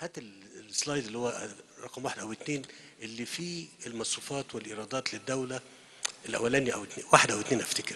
هات ال- السلايد اللي هو رقم واحد او اتنين اللي فيه المصروفات والايرادات للدوله الاولاني او اتنين واحد او اتنين افتكر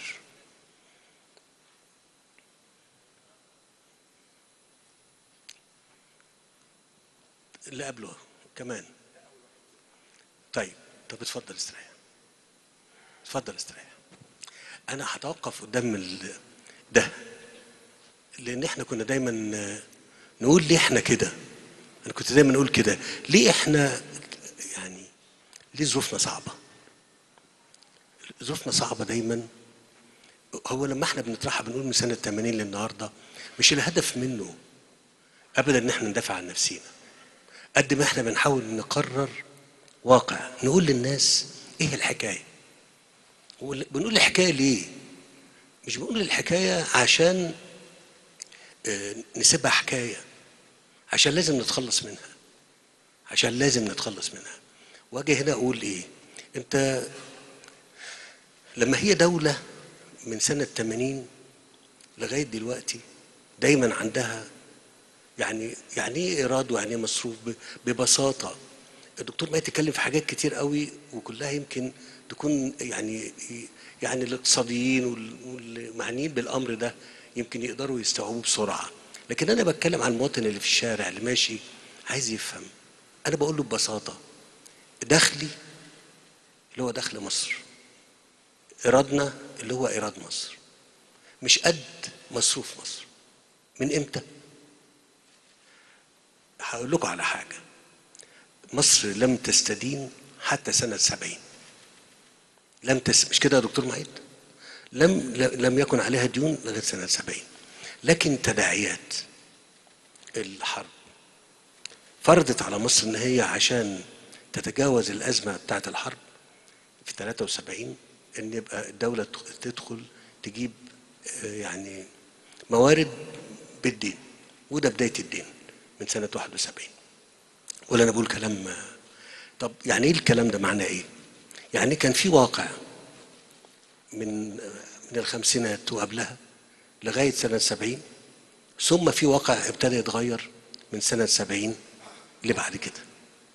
اللي قبله كمان طيب طب اتفضل استريح اتفضل استريح انا هتوقف قدام ال- ده لان احنا كنا دايما آه، نقول ليه احنا كده انا كنت دايما اقول كده ليه احنا يعني ليه ظروفنا صعبه ظروفنا صعبه دايما هو لما احنا بنطرحها بنقول من سنه 80 للنهارده مش الهدف منه ابدا ان احنا ندافع عن نفسينا قد ما احنا بنحاول نقرر واقع نقول للناس ايه الحكايه وال- بنقول الحكايه ليه مش بنقول الحكايه عشان آه، نسيبها حكايه عشان لازم نتخلص منها عشان لازم نتخلص منها واجي هنا اقول ايه انت لما هي دوله من سنه 80 لغايه دلوقتي دايما عندها يعني يعني ايه ايراد ويعني ايه مصروف ب- ببساطه الدكتور ما يتكلم في حاجات كتير قوي وكلها يمكن تكون يعني يعني الاقتصاديين وال- والمعنيين بالامر ده يمكن يقدروا يستوعبوه بسرعه لكن انا بتكلم عن المواطن اللي في الشارع اللي ماشي عايز يفهم انا بقول له ببساطه دخلي اللي هو دخل مصر ايرادنا اللي هو ايراد مصر مش قد مصروف مصر من امتى هقول لكم على حاجة مصر لم تستدين حتى سنة سبعين لم تس... مش كده يا دكتور معيد لم لم يكن عليها ديون لغاية سنة سبعين لكن تداعيات الحرب فرضت على مصر ان هي عشان تتجاوز الازمه بتاعت الحرب في 73 ان يبقى الدوله تدخل تجيب آه، يعني موارد بالدين وده بدايه الدين من سنه 71 ولا انا بقول كلام آه، طب يعني ايه الكلام ده معناه ايه؟ يعني كان في واقع من من الخمسينات وقبلها لغايه سنه 70 ثم في واقع ابتدى يتغير من سنه 70 اللي بعد كده